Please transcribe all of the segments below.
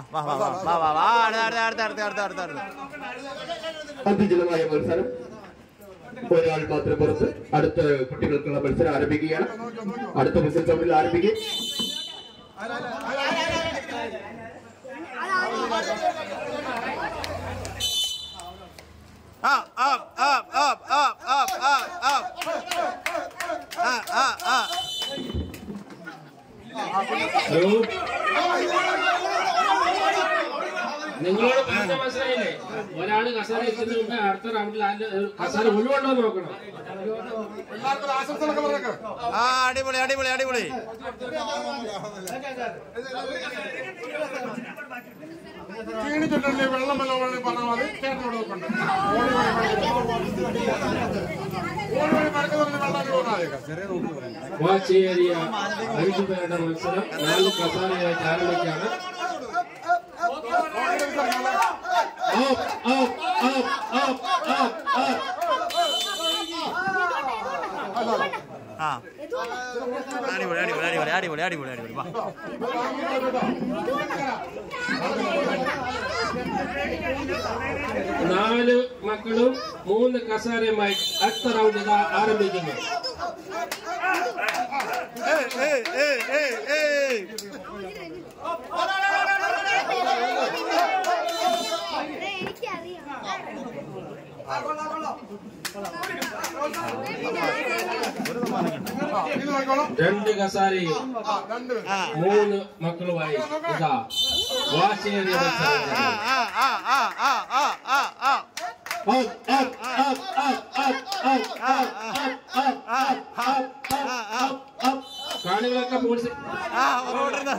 വാ വാ വാ വാ വാ വാ അടുത്ത അടുത്ത അടുത്ത അടുത്ത അടുത്ത അടുത്ത അടുത്ത അതിജലമായ മത്സരം ഒരാൾ മാത്രം പുറത്ത് അടുത്ത കുട്ടികൾക്കുള്ള മത്സരം ആരംഭിക്കുകയാണ് അടുത്ത മത്സര ചവിട്ടിൽ ആരംഭിക്കും Up, up, up, up, up, up, up, up. Ah, ah, ah. Hello നിങ്ങളോട് പറഞ്ഞ മനസ്സിലായില്ലേ ഒരാള് കസാര എത്തുന്നതിന് മുമ്പ് അടുത്ത റൗണ്ടിൽ ആരുടെ കസാര ഒഴിവുണ്ടോ എന്ന് നോക്കണം ആ അടിപൊളി അടിപൊളി അടിപൊളി ക്ഷീണിച്ചിട്ടുണ്ടെങ്കിൽ വെള്ളം വല്ല ഓടി പറഞ്ഞാൽ മതി ചേട്ടനോട് നോക്കണ്ട ഓടി വഴി ഓടി വഴി മറക്കുന്നതിന് വെള്ളം പോകുന്നതായേക്കാം വാച്ചേരിയ അഞ്ചു പേരുടെ മത്സരം നാല് കസാരയായിട്ട് ആരംഭിക്കുകയാണ് Up, up, up, up, up, up. ആ അടിപൊളി അടിപൊളി അടിപൊളി അടിപൊളി അടിപൊളി അടിപൊളി വാ നാല് മക്കളും മൂന്ന് കസാരയുമായി അടുത്ത റൗണ്ട് ഇതാ ആരംഭിക്കുന്നു ഏയ് ഏയ് ഏയ് ഏയ് ഏയ് എനിക്കറിയാം ഇത് നോക്കോളാം രണ്ട് കസാരയും ആ രണ്ട് പേര് മൂന്ന് മക്കളുമായി ഇതാ വാശേരിയ ആ മത്സരം ആ ആ ആ ആ ആ ആ ആ Up, up, up, up, up, up, up, up, up, up, up, up, up. കാണികളൊക്കെ പോലീസ് ആ ഓടിരുന്ന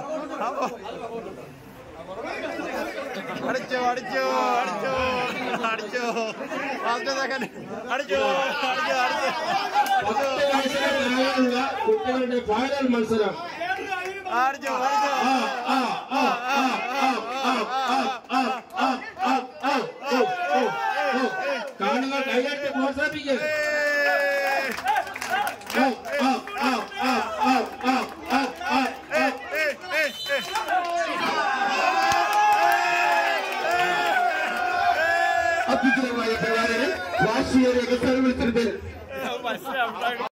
അടിച്ചോ അടിച്ചോ അടിച്ചോ അടിച്ചോ ഫസ്റ്റ് സെക്കൻഡ് അടിച്ചോ അടിച്ചോ അടിച്ചോ പത്ത് വയസ്സിന് താഴെയുള്ള കുട്ടികളുടെ ഫൈനൽ മത്സരം അടിച്ചോ അടിച്ചോ ആ, ആ, ആ, ആ, ആ, ആ, ആ, ആ, ആ, ആ, ആ, ഓ, ഓ, ഓ. കാണികൾ കൈയാട്ടി പ്രോത്സാഹിപ്പിക്കുക ഏയ്. ആ, ആ, ആ, ആ, ആ, ആ, ആ, ആ, ആ. ഏയ്, ഏയ്, ഏയ്. അതിജലമായ പ്രകാരം വാശിയേറിയ കസാര മത്സരത്തിൽ